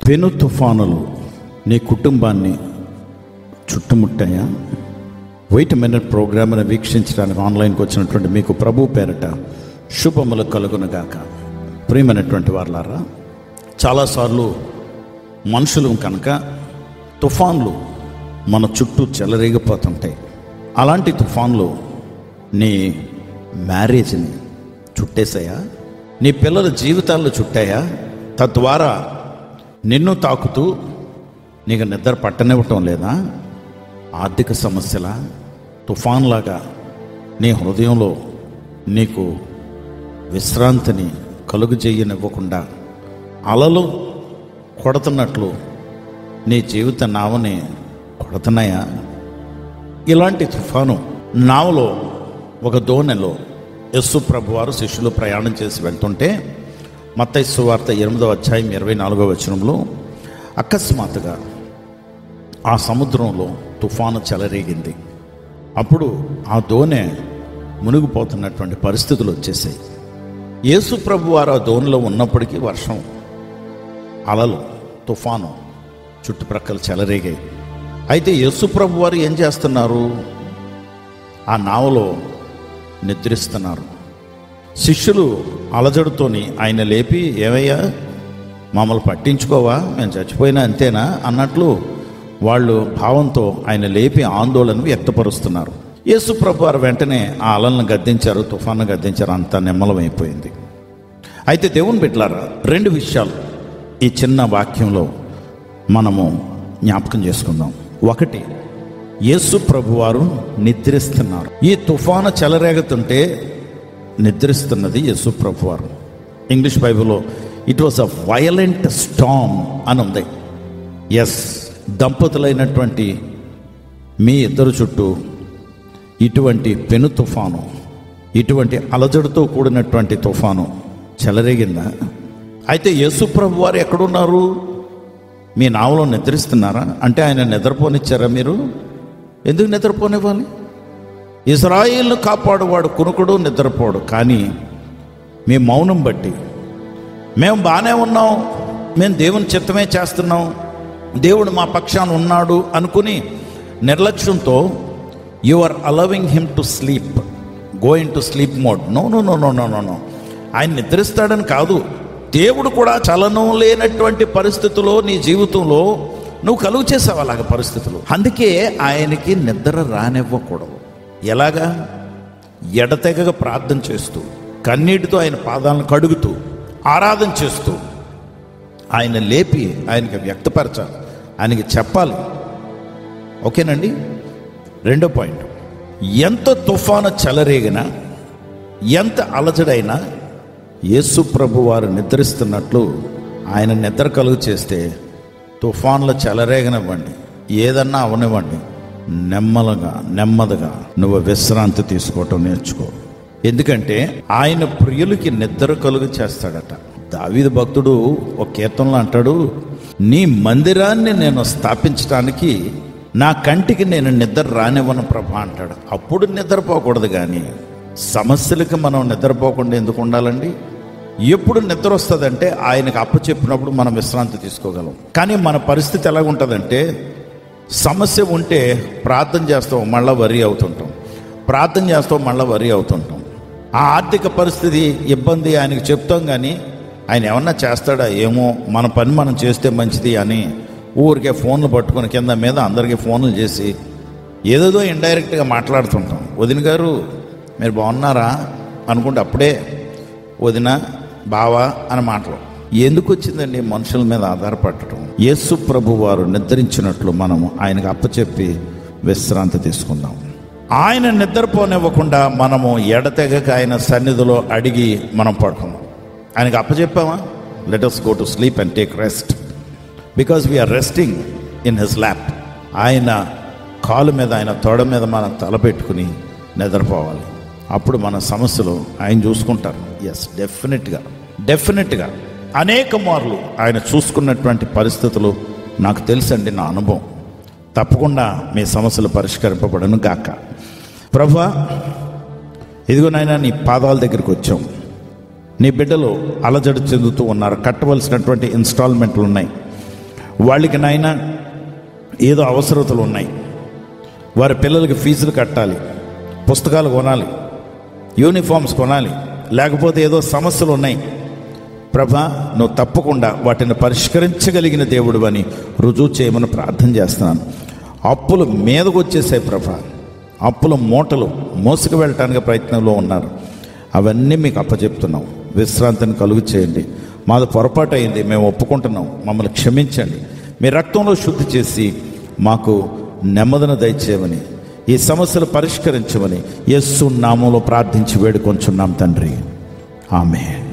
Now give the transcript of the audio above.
పెను తుఫానులు నీ కుటుంబాన్ని చుట్టుముట్టాయా వెయిట్ మినిట్ ప్రోగ్రామ్ని వీక్షించడానికి ఆన్లైన్కి వచ్చినటువంటి మీకు ప్రభు పేరట శుభములు కలుగునగాక ప్రియమైనటువంటి వాళ్ళారా చాలాసార్లు మనుషులు కనుక తుఫాన్లు మన చుట్టూ చెలరేగిపోతుంటాయి అలాంటి తుఫాన్లు నీ మ్యారేజ్ని చుట్టేశాయా నీ పిల్లల జీవితాల్లో చుట్టాయా తద్వారా నిన్ను తాకుతూ నీకు నిద్ర పట్టనివ్వటం లేదా ఆర్థిక సమస్యల తుఫాన్లాగా నీ హృదయంలో నీకు విశ్రాంతిని కలుగు చేయనివ్వకుండా అలలు కొడుతున్నట్లు నీ జీవిత నావని కొడుతున్నాయా ఇలాంటి తుఫాను నావలో ఒక దోణెలో యస్సు ప్రభు వారు శిష్యులు ప్రయాణం చేసి వెళ్తుంటే మత్తైస్సు వార్త ఎనిమిదవ అధ్యాయం ఇరవై నాలుగవ వచనంలో అకస్మాత్తుగా ఆ సముద్రంలో తుఫాను చెలరేగింది అప్పుడు ఆ దోణె మునిగిపోతున్నటువంటి పరిస్థితులు వచ్చేసాయి యేసు ప్రభు వారు ఆ దోణిలో ఉన్నప్పటికీ వర్షం అలలు తుఫాను చుట్టుప్రక్కల చెలరేగాయి అయితే యేసు ప్రభు వారు ఏం చేస్తున్నారు ఆ నావలో నిద్రిస్తున్నారు శిష్యులు అలజడుతోని ఆయన లేపి ఏమయ్యా మమ్మల్ని పట్టించుకోవా మేము చచ్చిపోయినా అంతేనా అన్నట్లు వాళ్ళు భావంతో ఆయన లేపి ఆందోళన వ్యక్తపరుస్తున్నారు యేసు ప్రభు వారు వెంటనే ఆ అలలను గద్దించారు తుఫాను గద్దించారు అంతా నిమ్మలమైపోయింది అయితే దేవుని బిడ్డలారా రెండు విషయాలు ఈ చిన్న వాక్యంలో మనము జ్ఞాపకం చేసుకుందాం ఒకటి యేసు ప్రభువారు నిద్రిస్తున్నారు ఈ తుఫాను చెలరేగుతుంటే నిద్రిస్తున్నది యేసు ప్రభువారు ఇంగ్లీష్ బైబిల్లో it was a violent storm అని ఉంది ఎస్ దంపతులైనటువంటి మీ ఇద్దరు చుట్టూ ఇటువంటి పెను తుఫాను ఇటువంటి అలజడితో కూడినటువంటి తుఫాను చెలరేగిందా అయితే యేసు ప్రభు వారు ఎక్కడున్నారు మీ నావలో నిద్రిస్తున్నారా అంటే ఆయన నిద్రపోనిచ్చారా మీరు ఎందుకు నిద్రపోనివ్వాలి ఇజ్రాయిల్ను కాపాడువాడు కునుకుడు నిద్రపోడు కానీ మీ మౌనం బట్టి మేము బాగానే ఉన్నాం మేము దేవుని చిత్తమే చేస్తున్నాం దేవుడు మా పక్షాన ఉన్నాడు అనుకుని నిర్లక్ష్యంతో you are allowing him to sleep going to sleep mode no no no no no no no ఆయన నిద్రిస్తాడని కాదు దేవుడు కూడా చలనం లేనటువంటి పరిస్థితుల్లో నీ జీవితంలో నువ్వు కలుగు చేసావు అలాగ పరిస్థితులు అందుకే ఆయనకి నిద్ర రానివ్వకూడదు ఎలాగా ఎడతెగక ప్రార్థన చేస్తూ కన్నీటితో ఆయన పాదాలను కడుగుతూ ఆరాధన చేస్తూ ఆయన లేపి ఆయనకి వ్యక్తపరచాలి ఆయనకి చెప్పాలి ఓకేనండి రెండో పాయింట్ ఎంత తుఫాను చెలరేగినా ఎంత అలజడైనా యేసు ప్రభు వారు నిద్రిస్తున్నట్లు ఆయన నిద్ర కలుగు చేస్తే తుఫాన్లు చెలరేగనివ్వండి ఏదన్నా అవనివ్వండి నెమ్మలుగా నెమ్మదిగా నువ్వు విశ్రాంతి తీసుకోవటం నేర్చుకో ఎందుకంటే ఆయన ప్రియులకి నిద్ర కలుగు చేస్తాడట దావీదు భక్తుడు ఒక కీర్తనలో అంటాడు నీ మందిరాన్ని నేను స్థాపించడానికి నా కంటికి నేను నిద్ర రానివ్వను ప్రభా అంటాడు అప్పుడు నిద్రపోకూడదు కానీ సమస్యలకి మనం నిద్రపోకుండా ఎందుకు ఉండాలండి ఎప్పుడు నిద్ర వస్తుందంటే ఆయనకు అప్పచెప్పినప్పుడు మనం విశ్రాంతి తీసుకోగలం కానీ మన పరిస్థితి ఎలాగ ఉంటుందంటే సమస్య ఉంటే ప్రార్థన చేస్తాం మళ్ళీ వరి అవుతుంటాం ప్రార్థన చేస్తాం మళ్ళీ వరి అవుతుంటాం ఆ ఆర్థిక పరిస్థితి ఇబ్బంది ఆయనకి చెప్తాం కానీ ఆయన ఏమన్నా చేస్తాడా ఏమో మన పని మనం చేస్తే మంచిది అని ఊరికే ఫోన్లు పట్టుకొని కింద మీద అందరికీ ఫోన్లు చేసి ఏదేదో ఇండైరెక్ట్గా మాట్లాడుతుంటాం వదిన గారు మీరు బాగున్నారా అనుకుంటే అప్పుడే వదిన బావా అని మాటలు ఎందుకు వచ్చిందండి మనుషుల మీద ఆధారపడటం యేసు ప్రభు వారు నిద్రించినట్లు మనము ఆయనకు అప్పచెప్పి విశ్రాంతి తీసుకుందాం ఆయన నిద్రపోనివ్వకుండా మనము ఎడతెగక ఆయన సన్నిధిలో అడిగి మనం పడుకుందాం ఆయనకు అప్పచెప్పామా let us go to sleep and take rest because we are resting in his lap ఆయన కాలు మీద ఆయన తోడ మీద మనం తలపెట్టుకుని నిద్రపోవాలి అప్పుడు మన సమస్యలు ఆయన చూసుకుంటారు ఎస్ డెఫినెట్గా డెఫినెట్గా అనేక మార్లు ఆయన చూసుకున్నటువంటి పరిస్థితులు నాకు తెలుసండి నా అనుభవం తప్పకుండా మీ సమస్యలు పరిష్కరింపబడను గాక ప్రభా ఇదిగో నాయన నీ పాదాల దగ్గరికి వచ్చాం నీ బిడ్డలు అలజడి చెందుతూ ఉన్నారు కట్టవలసినటువంటి ఇన్స్టాల్మెంట్లు ఉన్నాయి వాళ్ళకి నాయన ఏదో అవసరతలు ఉన్నాయి వారి పిల్లలకి ఫీజులు కట్టాలి పుస్తకాలు కొనాలి యూనిఫామ్స్ కొనాలి లేకపోతే ఏదో సమస్యలు ఉన్నాయి ప్రభా నువ్వు తప్పకుండా వాటిని పరిష్కరించగలిగిన దేవుడు అని రుజువు చేయమని ప్రార్థన చేస్తున్నాను అప్పులు మీదకు వచ్చేసాయి ప్రభా అప్పుల మూటలు మోసుకు వెళ్ళటానికి ప్రయత్నంలో ఉన్నారు అవన్నీ మీకు అప్పచెప్తున్నాం విశ్రాంతిని కలుగు చేయండి మాది పొరపాటు అయింది మేము ఒప్పుకుంటున్నాం మమ్మల్ని క్షమించండి మీ రక్తంలో శుద్ధి చేసి మాకు నెమ్మదిన దయచేయమని ఈ సమస్యలు పరిష్కరించమని యస్సు నామంలో ప్రార్థించి వేడుకొంచున్నాం తండ్రి ఆమె